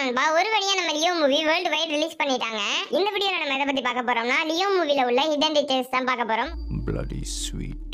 நண்பா ஒரு வழியா நம்ம Leo movie world wide release பண்ணிட்டாங்க இந்த வீடியோல நம்ம எதை பத்தி பார்க்க போறோம்னா லியோ மூவில உள்ள ஹிடன் டீடைல்ஸ் தான் பார்க்க போறோம் bloody sweet.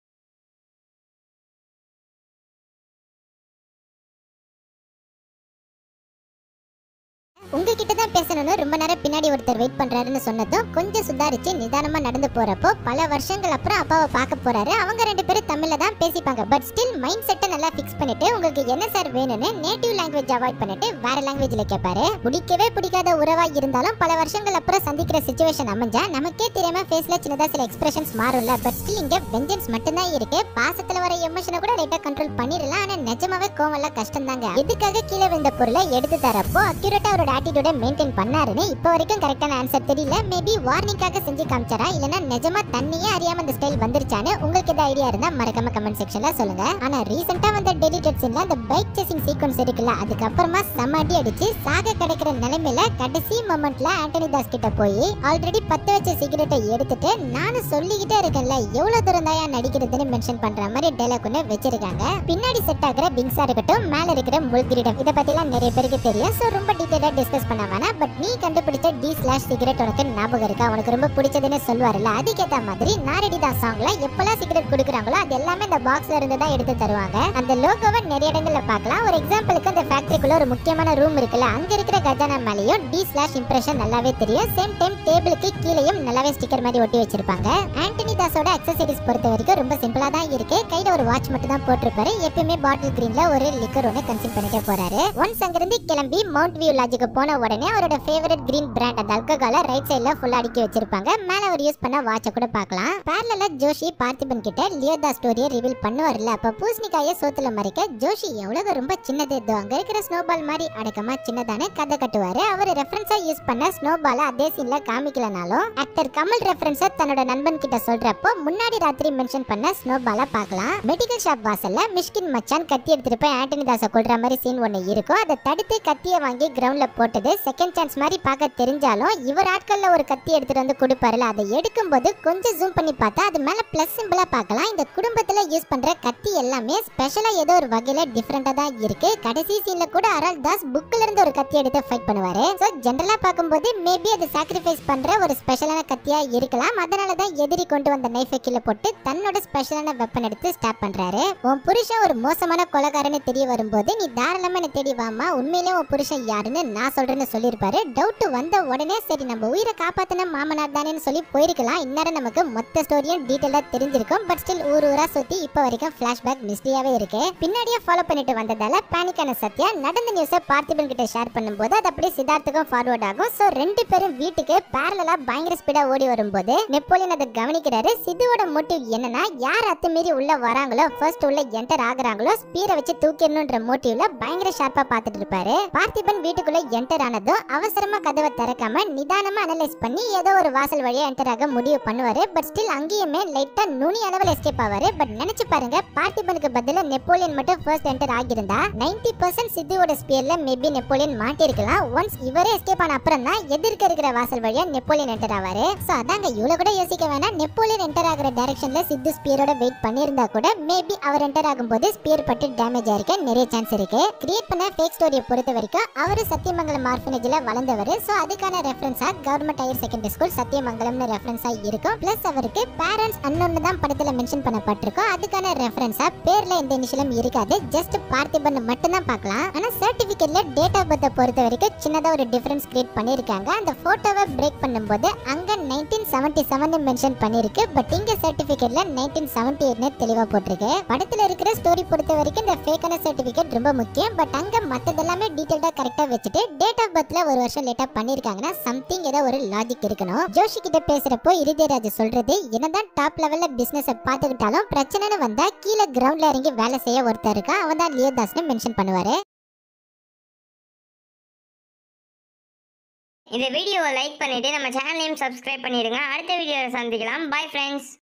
உங்ககிட்ட தான் பேசணும்னு ரொம்ப நேரம் பின்னாடி ஒருத்தர் வெயிட் பண்றாருன்னு சொன்னதும் கொஞ்சம் சுதாரிச்சு நிதானமா நடந்து போறப்போ பல வருஷங்கள் அப்புறம் அப்பாவை பார்க்க போறாரு அவங்க ரெண்டு பேரும் தமிழ்ல தான் பேசிப்பாங்க பட் ஸ்டில் மைண்ட் செட்டை நல்லா ஃபிக்ஸ் பண்ணிட்டு உங்களுக்கு என்ன சார் வேணும்னு நேட்டிவ் லாங்குவேஜ் அவாய்ட் பண்ணிட்டு வேற லாங்குவேஜ்ல கேட்பாரு பிடிக்கவே பிடிக்காத உறவா இருந்தாலும் பல வருஷங்கள் அப்புறம் சந்திக்கிற சுச்சுவேஷன் அமைஞ்சா நமக்கே தெரியாம ஃபேஸ்ல சின்னதா சில எக்ஸ்பிரஷன்ஸ் மாறும்ல பட் ஸ்டில் இங்க வெஞ்சன்ஸ் மட்டும்தான் இருக்கு பாசத்துல வர எமோஷனை கூட லைட்டா கண்ட்ரோல் பண்ணிடலாம் ஆனா நிஜமாவே கோவம்லாம் கஷ்டம் தாங்க எதுக்காக கீழே விழுந்த பொருளை எடுத்து தரப்போ அக்யூரேட்டா அவரோட ஆட்டிடியூட மெயின்டைன் பண்ணாருன்னு இப்போ வரைக்கும் கரெக்டான ஆன்சர் தெரியல மேபி வார்னிங்காக செஞ்சு காமிச்சாரா இல்லனா நிஜமா தண்ணியே அறியாம அந்த ஸ்டைல் வந்துருச்சான்னு உங்களுக்கு ஏதாவது ஐடியா இருந்தா மறக்காம கமெண்ட் செக்ஷன்ல சொல்லுங்க ஆனா ரீசெண்டா வந்த டெலிட்டட் சீன்ல அந்த பைக் சேசிங் சீக்வன்ஸ் இருக்குல்ல அதுக்கப்புறமா செம்ம அடி அடிச்சு சாக கிடைக்கிற நிலைமையில கடைசி மொமெண்ட்ல ஆண்டனி தாஸ் கிட்ட போய் ஆல்ரெடி பத்த வச்ச சிகரெட்டை எடுத்துட்டு நானும் சொல்லிக்கிட்டே இருக்கேன்ல எவ்வளவு தூரம் தான் நடிக்கிறதுன்னு மென்ஷன் பண்ற மாதிரி டைலாக் ஒன்று வச்சிருக்காங்க பின்னாடி செட் ஆகிற பிங்ஸா இருக்கட்டும் மேல இருக்கிற முள்கிரிடம் இதை பத்தி எல்லாம் நிறைய பேருக்கு தெரியும் சோ ரொம்ப டீடைலா டிஸ்கஸ் பண்ண வேணாம் பட் நீ கண்டுபிடிச்ச டி ஸ்லாஷ் சிகரெட் உனக்கு ஞாபகம் இருக்கா உனக்கு ரொம்ப பிடிச்சதுன்னு சொல்லுவாருல்ல அதுக்கேத்த மாதிரி நாரடி தாஸ் சாங்ல எப்பெல்லாம் சிகரெட் கொடுக்குறாங்களோ அது எல்லாமே இந்த பாக்ஸ்ல இருந்து தான் எடுத்து தருவாங்க அந்த லோகோவை நிறைய இடங்கள்ல பார்க்கலாம் ஒரு எக்ஸாம்பிளுக்கு அந்த ஃபேக்டரிக்குள்ள ஒரு முக்கியமான ரூம் இருக்குல்ல அங்க இருக்கிற கஜானா மேலேயும் டி ஸ்லாஷ் இம்ப்ரெஷன் நல்லாவே தெரியும் சேம் டைம் டேபிளுக்கு கீழேயும் நல்லாவே ஸ்டிக்கர் மாதிரி ஒட்டி வச்சிருப்பாங்க ஆண்டனி தாஸோட அக்சசரிஸ் பொறுத்த வரைக்கும் ரொம்ப சிம்பிளா தான் இருக்கு கையில ஒரு வாட்ச் மட்டும் தான் போட்டிருப்பாரு எப்பயுமே பாட்டில் கிரீன்ல ஒரு லிக்கர் ஒன்று கன்சியூம் பண்ணிட்டே போறாரு ஒன்ஸ் அங்கிருந்து கிளம்பி மவுண்ட் வியூ லாஜுக்கு போன உடனே அவரோட ஃபேவரட் கிரீன் பிராண்ட் அந்த அல்கஹால ரைட் சைடுல ஃபுல்லா அடுக்கி வச்சிருப்பாங்க மேல அவர் யூஸ் பண்ண வாட்சை கூட பார்க்கலாம் பேரலா ஜோஷி பார்த்திபன் கிட்ட லியோதா ஸ்டோரியை ரிவீல் பண்ணுவார்ல அப்ப பூசணிக்காய சோத்துல மறைக்க ஜோஷி எவ்வளவு ரொம்ப சின்னது இதோ அங்க இருக்கிற ஸ்னோபால் மாதிரி அடக்கமா சின்னதான கதை கட்டுவாரு அவர் ரெஃபரன்ஸா யூஸ் பண்ண ஸ்னோபால அதே சீன்ல காமிக்கலனாலும் ஆக்டர் கமல் ரெஃபரன்ஸ தன்னோட நண்பன் கிட்ட சொல்றப்போ முன்னாடி ராத்திரி மென்ஷன் பண்ண ஸ்னோபால பார்க்கலாம் மெடிக்கல் ஷாப் வாசல்ல மிஷ்கின் மச்சான் கத்தி எடுத்துட்டு போய் ஆண்டனி தாஸ கொல்ற மாதிரி சீன் ஒண்ணு இருக்கும் அதை தடுத்து கத்திய வாங்கி கிரவுண்ட்ல போட்டது செகண்ட் சான்ஸ் மாதிரி பார்க்க தெரிஞ்சாலும் இவர் ஆட்கள்ல ஒரு கத்தி எடுத்துட்டு வந்து கொடுப்பாருல அதை எடுக்கும்போது கொஞ்சம் ஜூம் பண்ணி பார்த்தா அது மேல பிளஸ் சிம்பிளா பார்க்கலாம் இந்த குடும்பத்துல யூஸ் பண்ற கத்தி எல்லாமே ஸ்பெஷலா ஏதோ ஒரு வகையில டிஃப்ரெண்டா தான் இருக்கு கடைசி சீன்ல கூட அரால் தாஸ் புக்ல இருந்து ஒரு கத்தி எடுத்து ஃபைட் பண்ணுவாரு சோ ஜெனரலா பார்க்கும்போது மேபி அது சாக்ரிஃபைஸ் பண்ற ஒரு ஸ்பெஷலான கத்தியா இருக்கலாம் அதனால தான் எதிரி கொண்டு வந்த நைஃபை கீழே போட்டு தன்னோட ஸ்பெஷலான வெப்பன் எடுத்து ஸ்டாப் பண்றாரு உன் புருஷன் ஒரு மோசமான கொலைகாரன்னு தெரிய வரும்போது நீ தாராளமா என்ன தேடி வாமா உண்மையிலே உன் புருஷன் யாருன்னு நான் சொல்றேன்னு சொல்லியிருப்பாரு டவுட் வந்த உடனே சரி நம்ம உயிரை காப்பாத்தின மாமனார் தானேன்னு சொல்லி போயிருக்கலாம் இந்நேரம் நமக்கு மொத்த ஸ்டோரியும் டீட்டெயிலா தெரிஞ்சிருக்கும் பட் ஸ்டில் ஊர் ஊரா சுத்தி இப்ப வரைக்கும் பிளாஷ்பேக் மிஸ்டரியாவே இருக்கு பின்னாடியே ஃபாலோ பண்ணிட்டு வந்ததால பேனிக்கான சத்யா நடந்த நியூஸை பார்த்திபன் கிட்ட ஷேர் பண்ணும்போது அது அப்படியே சித்தார்த்துக்கும் ஃபார்வர்ட் ஆகும் சோ ரெண்டு பேரும் வீட்டுக்கு பேரலா பயங்கர ஸ்பீடா ஓடி வரும்போது நெப்போலியன் அதை கவனிக்கிறாரு சித்துவோட மோட்டிவ் என்னன்னா யார் அத்துமீறி உள்ள வராங்களோ ஃபர்ஸ்ட் உள்ள என்டர் ஆகுறாங்களோ ஸ்பீரை வச்சு தூக்கிடணுன்ற மோட்டிவ்ல பயங்கர ஷார்ப்பா பார்த்துட்டு இருப்பாரு பார்த்திபன் வீட்டுக்குள்ள என்டர் ஆனதும் அவசரமா கதவை திறக்காம நிதானமா அனலைஸ் பண்ணி ஏதோ ஒரு வாசல் வழியா என்டர் ஆக முடிவு பண்ணுவாரு பட் ஸ்டில் அங்கேயுமே லைட்டா நுனி அளவில் எஸ்கேப் ஆவாரு பட் நினைச்சு பாருங்க பார்த்திபனுக்கு பதிலா நெப்போலியன் மட்டும் ஃபர்ஸ்ட் என்டர் ஆகியிருந்தா 90% பர்சன்ட் சித்துவோட ஸ்பியர்ல மேபி நெப்போலியன் மாட்டிருக்கலாம் ஒன்ஸ் இவரே எஸ்கேப் ஆன அப்புறம் தான் எதிர்க்க இருக்கிற வாசல் வழியா நெப்போலியன் என்டர் ஆவாரு சோ அதாங்க இவ்வளவு கூட யோசிக்க வேணாம் நெப்போலியன் என்டர் ஆகிற டைரக்ஷன்ல சித்து ஸ்பியரோட வெயிட் பண்ணியிருந்தா கூட மேபி அவர் என்டர் ஆகும்போது ஸ்பியர் பட்டு டேமேஜ் ஆயிருக்க நிறைய சான்ஸ் இருக்கு கிரியேட் பண்ண ஃபேக் ஸ்டோரியை பொறுத்த வரைக்கும் அவரு சத்தியமங்கலம் ஆர்ஃபனேஜ்ல வளர்ந்தவர் சோ அதுக்கான ரெஃபரன்ஸா கவர்மெண்ட் ஹையர் செகண்டரி ஸ்கூல் சத்தியமங்கலம்னு ரெஃபரன்ஸா இருக்கும் பிளஸ் அவருக்கு பேரண்ட்ஸ் அன்னொன்னு தான் படத்துல மென்ஷன் பண்ணப்பட்டிருக்கும் அதுக்கான ரெஃபரன்ஸா பேர்ல எந்த இனிஷியலும் இருக்காது ஜஸ்ட் பார்த்திபன் மட்டும் தான் பார்க்கலாம் ஆனா சர்டிபிகேட்ல டேட் ஆஃப் பர்த்தை பொறுத்த வரைக்கும் சின்னதா ஒரு டிஃபரன்ஸ் கிரியேட் பண்ணிருக்காங்க அந்த போட்டோவை பிரேக் பண்ணும்போது அங்க நைன்டீன் செவன்டி செவன் மென்ஷன் பண்ணிருக்கு பட் இங்க சர்டிபிகேட்ல நைன்டீன் செவன்டி எயிட்னு தெளிவா போட்டிருக்கு படத்துல இருக்கிற ஸ்டோரி பொறுத்த வரைக்கும் இந்த ஃபேக்கான சர்டிபிகேட் ரொம்ப முக்கியம் பட் அங்க மத்ததெல்லாமே டீடைல்டா கரெக்டா வச்சுட்டு டேட் ஆஃப் பர்த்ல ஒரு வருஷம் லேட்டா பண்ணிருக்காங்கன்னா சம்திங் ஏதோ ஒரு லாஜிக் இருக்கணும் ஜோஷி கிட்ட பேசுறப்போ இருதயராஜ் சொல்றது என்னதான் டாப் லெவல்ல பிசினஸ் பார்த்துக்கிட்டாலும் பிரச்சனைன்னு வந்தா கீழே கிரவுண்ட்ல இறங்கி வேலை செய்ய ஒருத்தர் இருக்கா அவன் தான் லியோதாஸ்னு மென்ஷன் பண்ணுவாரு இந்த வீடியோவை லைக் பண்ணிட்டு நம்ம சேனலையும் சப்ஸ்கிரைப் பண்ணிடுங்க அடுத்த வீடியோவை சந்திக்கலாம் பை ஃப்ரெண்ட்ஸ்